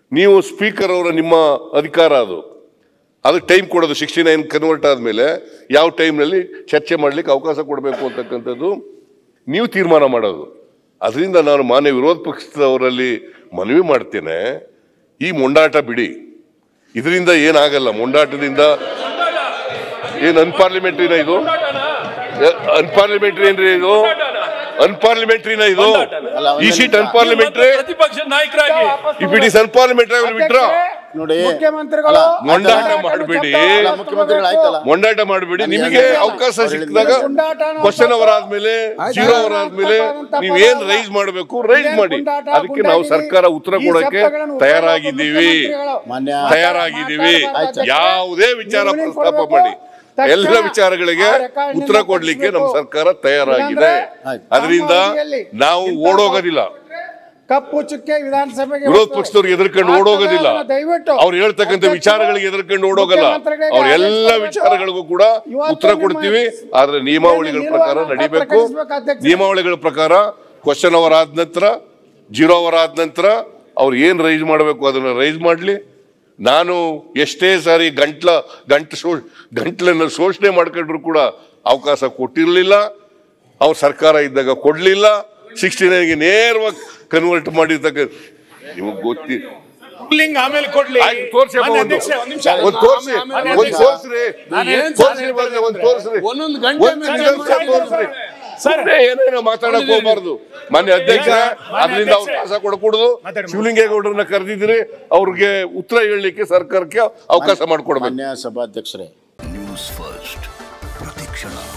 ನೀವು ಸ್ಪೀಕರ್ ಅವರ ನಿಮ್ಮ ಅಧಿಕಾರ ಅದು ಅದಕ್ಕೆ ಟೈಮ್ ಕೊಡೋದು ಸಿಕ್ಸ್ಟಿ ನೈನ್ ಕನ್ವರ್ಟ್ ಆದಮೇಲೆ ಯಾವ ಟೈಮ್ನಲ್ಲಿ ಚರ್ಚೆ ಮಾಡಲಿಕ್ಕೆ ಅವಕಾಶ ಕೊಡಬೇಕು ಅಂತಕ್ಕಂಥದ್ದು ನೀವು ತೀರ್ಮಾನ ಮಾಡೋದು ಅದರಿಂದ ನಾನು ಮಾನ್ಯ ವಿರೋಧ ಪಕ್ಷದವರಲ್ಲಿ ಮನವಿ ಮಾಡ್ತೇನೆ ಈ ಮೊಂಡಾಟ ಬಿಡಿ ಇದರಿಂದ ಏನಾಗಲ್ಲ ಮೊಂಡಾಟದಿಂದ ಏನು ಅನ್ಪಾರ್ಲಿಮೆಂಟ್ರಿನ ಇದು ಅನ್ಪಾರ್ಲಿಮೆಂಟ್ರಿ ಏನ್ರಿ ಇದು ಅನ್ಪಾರ್ಲಿಮೆಂಟ್ರಿನ ಇದು ಈ ಸೀಟ್ ಅನ್ಪಾರ್ಲಿಮೆಂಟ್ರಿ ಪ್ರತಿಪಕ್ಷ ನಾಯಕರಾಗಿ if it is unparliamentary withdraw ನೋಡಿ ಮುಖ್ಯಮಂತ್ರಿಗಳು ಅಲ್ಲ, ಮೊಂಡಾಟ ಮಾಡಬೇಡಿ ಅಲ್ಲ, ಮುಖ್ಯಮಂತ್ರಿಗಳು ಆಯ್ತಲ್ಲ ಮೊಂಡಾಟ ಮಾಡಬೇಡಿ ಅಲ್ಲಿ ನಿಮಗೆ ಅಲ್ಲಿ ಅವಕಾಶ ಅವ್ರು ಸಿಕ್ಕಿದಾಗ ಹೇಳಿದ್ರು. ಪುಂಡಾಟನ ಕ್ವಶನ್ ಅವರ್ ಆದ್ಮೇಲೆ ಆಯ್ತು. ಜೀರೋ ಅವರ್ ಆದ್ಮೇಲೆ ತಪ್ಪಾದಂತ ನೀವ್ ಏನ್ ಪದ ರೈಸ್ ಮಾಡಬೇಕು ರೈಸ್ ಇದೇನ್ ಮಾಡಿ ಪುಂಡಾಟ, ಅದಕ್ಕೆ ನಾವು ಪುಂಡಾಟಿಗೆ ಸರ್ಕಾರ ಉತ್ತರ ಈ ಕೊಡಕ್ಕೆ ಶಬ್ದಗಳನ್ನು ಉಪಯೋಗ ತಯಾರಾಗಿದ್ದೀವಿ ಮುಖ್ಯಮಂತ್ರಿಗಳು ಮಾನ್ಯ ತಯಾರಾಗಿದ್ದೀವಿ ಆಯ್ತು. ಯಾವುದೇ ವಿಚಾರ ನೀವು ಪ್ರಸ್ತಾಪ ಕೊಡ್ಬೇಕು. ಮಾಡಿ ತಕ್ಷಣ ಎಲ್ಲ ವಿಚಾರಗಳಿಗೆ ಆ ರೆಕಾರ್ಡ್ನಿಂದ ಉತ್ತರ ಕೊಡ್ಲಿಕ್ಕೆ ನಮ್ಮ ತಪ್ಪಿಸ್ಬೇಕು. ಸರ್ಕಾರ ತಯಾರಾಗಿದೆ ಆಯ್ತು. ಅದರಿಂದ ನಮ್ಮ ಅವಧಿಯಲ್ಲಿ ನಾವು ಇಂಥ ಓಡೋಗೋದಿಲ್ಲ ಕಪ್ಪು ಚುಕ್ಕೆ ವಿಧಾನಸಭೆಗೆ ವಿರೋಧ ಹೋಗ್ತವೆ. ಪಕ್ಷದವ್ರಿಗೆ ಎದುರ್ಕೊಂಡು ಆ ಓಡೋಗೋದಿಲ್ಲ ಪದವನ್ನು ದಯವಿಟ್ಟು ಅವ್ರು ಹೇಳ್ತಕ್ಕಂಥ ಅಧ್ಯಕ್ಷರು, ವಿಚಾರಗಳಿಗೆ ಎದುರ್ಕೊಂಡು ಓಡೋಗಲ್ಲ ಮುಖ್ಯಮಂತ್ರಿಗಳಿಗೆ ಅವ್ರ ಎಲ್ಲ ಆದೇಶ ಕೊಡ್ಬೇಕು. ವಿಚಾರಗಳಿಗೂ ಕೂಡ ಇವತ್ತು ಉತ್ತರ ನಿಮ್ಮ ಕೊಡ್ತೀವಿ ಆದ್ರೆ ನಿಯಮಾವಳಿಗಳ ಏನು ಪ್ರಕಾರ ನಿರ್ವಹಣಾ ನಡಿಬೇಕು ಪ್ರಕಟಿಸ್ಬೇಕು ಅಧ್ಯಕ್ಷರೇ. ನಿಯಮಾವಳಿಗಳ ಪ್ರಕಾರ ಕ್ವಶನ್ ಅವರ್ ಆದ ನಂತರ ಜೀರೋ ಅವರ್ ಆದ ನಂತರ ಅವ್ರು ಏನ್ ರೈಸ್ ಮಾಡಬೇಕು ಅದನ್ನ ರೈಸ್ ಮಾಡ್ಲಿ ನಾನು ಎಷ್ಟೇ ಸಾರಿ ಗಂಟ್ಲ ಗಂಟು ಶೋ ಗಂಟ್ಲನ್ನು ಶೋಷಣೆ ಮಾಡ್ಕೊಂಡ್ರು ಕೂಡ ಅವಕಾಶ ಕೊಟ್ಟಿರಲಿಲ್ಲ ಅವ್ರ ಸರ್ಕಾರ ಇದ್ದಾಗ ಕೊಡ್ಲಿಲ್ಲ ಸಿಕ್ಸ್ಟಿ ನೈನ್ಗೆ ನೇರವಾಗಿ ಕನ್ವರ್ಟ್ ಮಾಡಿರ್ತಕ್ಕ ನಿಮಗೆ ಗೊತ್ತಿ ರೂಲಿಂಗ್ ಆಮೇಲೆ ಕೊಡ್ಲಿ ಆಯ್ತು, ತೋರ್ಸಿ ಅಮ್ಮ ಮಾನ್ಯ ಒಂದು. ಅಧ್ಯಕ್ಷರೇ, ಒಂದ್ ನಿಮಿಷ. ಒಂದ್ ತೋರ್ಸಿ ಮಾನ್ಯ ಒಂದ್ ಅಧ್ಯಕ್ಷ. ತೋರ್ಸ್ರಿ ನಾನೇನ್ ತೋರ್ಸ್ರಿ ಸಾಧನೆ ಬಂದ್ರೆ ಒಂದ್ ತೋರ್ಸ್ರಿ ಒಂದೊಂದು ಗಂಟೆ ಒಂದ್ ಮೇಲೆ ನಿಮಿಷ ತೋರ್ಸ್ರಿ ಸರ್. ಸುಮ್ನೆ ಏನೇನೋ ಮಾತಾಡಕ್ ಹೋಗ್ಬಾರ್ದು ಮಾನ್ಯ ಅಧ್ಯಕ್ಷ ಮಾನ್ಯ ಅದರಿಂದ ಅಧ್ಯಕ್ಷರೇ. ಅವಕಾಶ ಕೊಡಕೂಡದು ಮಾತಾಡಿ. ಶಿವಲಿಂಗೇಗೌಡರನ್ನ ಕರೆದಿದ್ರಿ ಅವ್ರಿಗೆ ಉತ್ತರ ಹೇಳಲಿಕ್ಕೆ ಸರ್ಕಾರಕ್ಕೆ ಅವಕಾಶ ಮಾಡಿಕೊಡ್ಬೇಕು ಮಾನ್ಯ ಸಭಾಧ್ಯಕ್ಷರೇ ನ್ಯೂಸ್ ಫಸ್ಟ್ ಪ್ರತಿಕ್ಷಣ